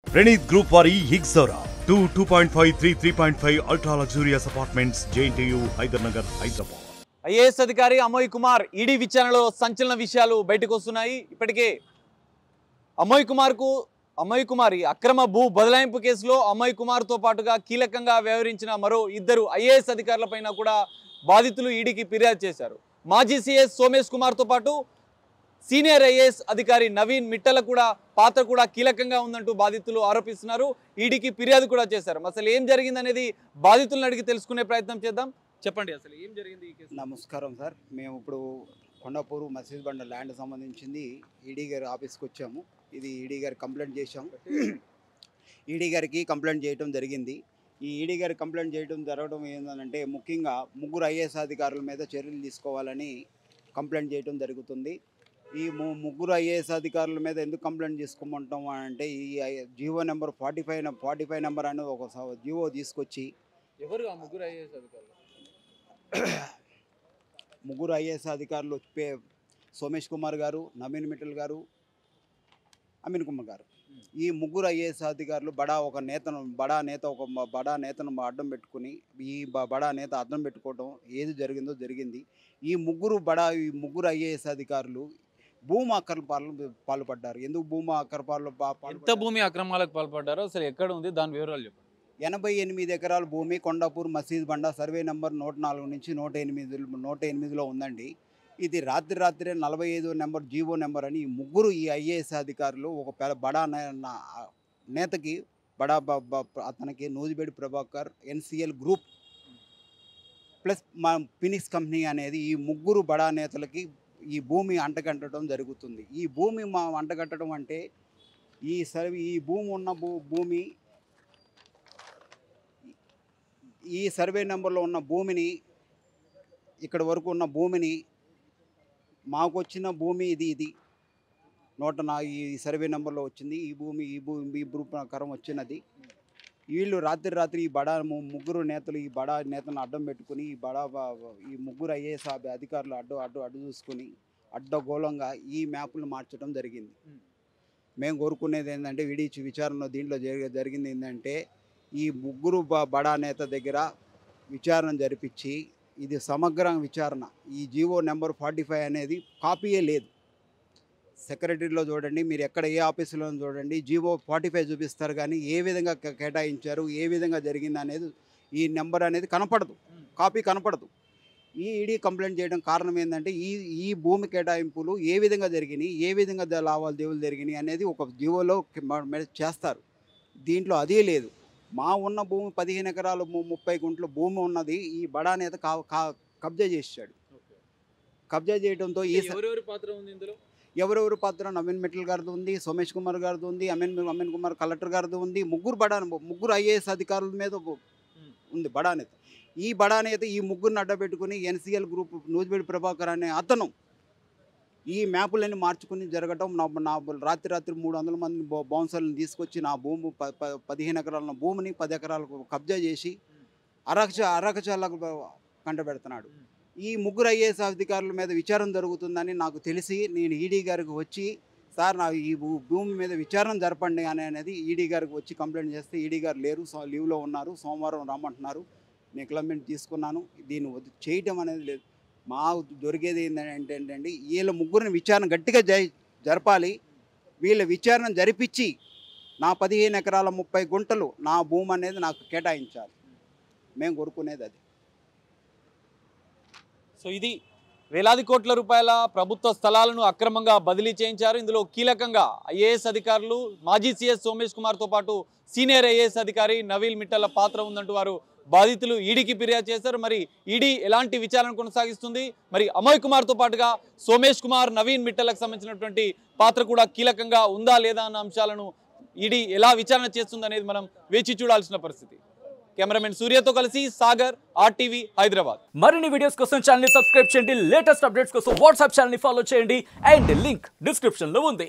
Praneeth group వారి హిగ్సోరా two two point five three three point five ultra luxurious apartments JNTU Hyder Nagar Hyderabad IAS అధికారి Amoy Kumar ED విచారణలో సంచలన విషయాలు బయటకు వస్తున్నాయి ఇప్పటికే అమోయ్ కుమార్కు అమోయ్ కుమార్ ఈ అక్రమ భూ బదలాయింపు కేసులో అమోయ్ కుమార్తో పాటుగా కీలకంగా వ్యవహరించిన మరో ఇద్దరు ఐఏఎస్ అధికారులపైన కూడా బాధితులు ఈడీకి ఫిర్యాదు చేశారు మాజీ సీఎస్ సోమేష్ కుమార్తో పాటు సీనియర్ ఐఏఎస్ అధికారి నవీన్ మిట్టల కూడా పాత్ర కూడా కీలకంగా ఉందంటూ బాధితులు ఆరోపిస్తున్నారు ఈడీకి ఫిర్యాదు కూడా చేశారు అసలు ఏం జరిగింది అనేది బాధితులను అడిగి తెలుసుకునే ప్రయత్నం చేద్దాం చెప్పండి అసలు ఏం జరిగింది ఈ కేసు నమస్కారం సార్ మేము ఇప్పుడు కొండాపూరు మసీద్ బండ ల్యాండ్ సంబంధించింది ఈడీ గారి ఆఫీస్కి వచ్చాము ఇది ఈడీ గారి కంప్లైంట్ చేశాం ఈడీ గారికి కంప్లైంట్ చేయడం జరిగింది ఈ ఈడీ గారి కంప్లైంట్ చేయడం జరగడం ఏంటంటే ముఖ్యంగా ముగ్గురు ఐఏఎస్ అధికారుల మీద చర్యలు తీసుకోవాలని కంప్లైంట్ చేయడం జరుగుతుంది ఈ ము- ముగ్గురు ఐఏఎస్ అధికారుల మీద ఎందుకు కంప్లైంట్ చేసుకోమంటాం అని అంటే ఈ ఐ- GO number forty five forty five number అనేది ఒక స- జీవో తీసుకొచ్చి ఎవరు ఆ ముగ్గురు ఐఏఎస్ అధికారులు ముగ్గురు ఐఏఎస్ అధికారులు పే సోమేష్ కుమార్ గారు నవీన్ మిట్టల్ గారు అమీన్ కుమార్ గారు ఈ ముగ్గురు ఐఏఎస్ అధికారులు బడా ఒక నేతను బడా నేత ఒక మ- బడా నేతను అడ్డం పెట్టుకుని ఈ బ- బడా నేత అడ్డం పెట్టుకోవడం ఏది జరిగిందో జరిగింది ఈ ముగ్గురు బడా ఈ ముగ్గురు ఐఏఎస్ అధికారులు భూమి అక్రమాలు పాల్పడ్డారు ఎందుకు భూమి అక్రమాలు పా- ఎంత పాల్పడ్డారు? భూమి అక్రమాలకు పాల్పడ్డారో అసలు ఎక్కడ ఉంది దాని వివరాలు చెప్పండి ఎనభై ఎనిమిది ఎకరాల భూమి కొండాపూర్ మసీద్ బండ సర్వే నెంబర్ నూట నాలుగు నుంచి నూట ఎనిమిది నూట ఎనిమిదిలో ఉందండి ఇది రాత్రి రాత్రే నలభై ఐదు నెంబర్ జీవో నెంబర్ అని ఈ ముగ్గురు ఈ ఐఏఎస్ అధికారులు ఒక పెద్ద బడా నే- నా- నేతకి బడా బ- బ- అతనికి నూజిబేడి ప్రభాకర్ ఎన్సిఎల్ గ్రూప్ ప్లస్ మా ఫినిక్స్ కంపెనీ అనేది ఈ ముగ్గురు బడా నేతలకి ఈ భూమి అంటగట్టడం జరుగుతుంది ఈ భూమి మా అంటగట్టడం అంటే ఈ సర్వే ఈ భూమి ఉన్న భూ భూమి ఈ సర్వే నెంబర్లో ఉన్న భూమిని ఇక్కడ వరకు ఉన్న భూమిని మాకు వచ్చిన భూమి ఇది ఇది నూట నా ఈ సర్వే నెంబర్లో వచ్చింది ఈ భూమి ఈ భూమి ఈ భూ ప్రకారం వచ్చినది వీళ్ళు రాత్రి రాత్రి ఈ బడా ము- ముగ్గురు నేతలు ఈ బడా నేతలను అడ్డం పెట్టుకుని ఈ బడా బ- ఈ ముగ్గురు ఐఏఎస్ అధికారులు అడ్డు అడ్డు అడ్డు చూసుకుని అడ్డగోళంగా ఈ మ్యాప్లు మార్చడం జరిగింది మేము కోరుకునేది ఏంటంటే విడిచి విచారణ దీంట్లో జరిగి జరిగింది ఏంటంటే ఈ ముగ్గురు బ- బడా నేత దగ్గర విచారణ జరిపించి ఇది సమగ్ర విచారణ ఈ జీవో నెంబర్ ఫార్టీ ఫైవ్ అనేది కాపీయే లేదు సెక్రటరీలో చూడండి మీరు ఎక్కడ ఏ ఆఫీసులో చూడండి జీవో ఫార్టీ ఫైవ్ చూపిస్తారు కానీ ఏ విధంగా కే- కేటాయించారు ఏ విధంగా జరిగింది అనేది ఈ నెంబర్ అనేది కనపడదు కాపీ కనపడదు ఈ ఈడీ కంప్లైంట్ చేయడం కారణం ఏంటంటే ఈ ఈ భూమి కేటాయింపులు ఏ విధంగా జరిగినాయి ఏ విధంగా ద- లావాదేవీలు జరిగినాయి అనేది ఒక జీవోలో కి- మ- మ- చేస్తారు దీంట్లో అదే లేదు మా ఉన్న భూమి పదిహేను ఎకరాలు ము- ముప్పై గుంట్ల భూమి ఉన్నది ఈ బడా నేత కా కా- కబ్జా చేసాడు కబ్జా చేయడంతో ఈ స- ఎవరెవరి పాత్ర ఉంది ఇందులో ఎవరెవరి పాత్ర నవీన్ మిట్టల్ గారిది ఉంది సోమేష్ కుమార్ గారిది ఉంది అమీన్ అమీన్ కుమార్ కలెక్టర్ గారిది ఉంది ముగ్గురు బడా ముగ్గురు ఐఏఎస్ అధికారుల మీద ఉంది బడా నేత ఈ బడా నేత ఈ ముగ్గురిని అడ్డబెట్టుకుని ఎన్సీఎల్ గ్రూప్ నూజిబేడి ప్రభాకర్ అనే అతను ఈ మ్యాపులన్నీ మార్చుకుని జరగటం నా నా రాత్రి రాత్రి మూడు వందల మంది బౌ- బౌన్సర్లను తీసుకొచ్చి నా భూమి ప- ప- పదిహేను ఎకరాల భూమిని పది ఎకరాలకు కబ్జా చేసి అరక్ష అరకచాలకు కంటబెడుతున్నాడు ఈ ముగ్గురు ఐఏఎస్ అధికారుల మీద విచారణ జరుగుతుందని నాకు తెలిసి నేను ఈడీ గారికి వచ్చి సార్ నా ఈ భూ- భూమి మీద విచారణ జరపండి అని అనేది ఈడీ గారికి వచ్చి కంప్లైంట్ చేస్తే ఈడీ గారు లేరు సో లీవ్లో ఉన్నారు సోమవారం రమ్మంటున్నారు నేను క్లమెంట్ తీసుకున్నాను దీన్ని వద్దు- చేయటం అనేది లేదు మా దొరికేది ఏంటంటే ఏంటంటే వీళ్ళ ముగ్గురిని విచారణ గట్టిగా జై జరపాలి వీళ్ళ విచారణ జరిపించి నా పదిహేను ఎకరాల ముప్పై గుంటలు నా భూమి అనేది నాకు కేటాయించాలి మేము కోరుకునేది అది సో ఇది వేలాది కోట్ల రూపాయల ప్రభుత్వ స్థలాలను అక్రమంగా బదిలీ చేయించారు ఇందులో కీలకంగా ఐఏఎస్ అధికారులు మాజీ సీఎస్ సోమేష్ కుమార్తో పాటు సీనియర్ ఐఏఎస్ అధికారి నవీల్ మిట్టల పాత్ర ఉందంటూ వారు బాధితులు ఈడీకి ఫిర్యాదు చేశారు మరి ఈడీ ఎలాంటి విచారణ కొనసాగిస్తుంది మరి అమోయ్ కుమార్తో పాటుగా సోమేష్ కుమార్ నవీన్ మిట్టలకు సంబంధించినటువంటి పాత్ర కూడా కీలకంగా ఉందా లేదా అన్న అంశాలను ఈడీ ఎలా విచారణ చేస్తుంది అనేది మనం వేచి చూడాల్సిన పరిస్థితి కెమెరామెన్ సూర్యతో కలిసి సాగర్ ఆర్టీవీ హైదరాబాద్ మరిన్ని వీడియోస్ కోసం ఛానల్ ని సబ్స్క్రైబ్ చేయండి లేటెస్ట్ అప్డేట్స్ కోసం వాట్సాప్ ఛానల్ ని ఫాలో చేయండి అండ్ లింక్ డిస్క్రిప్షన్ లో ఉంది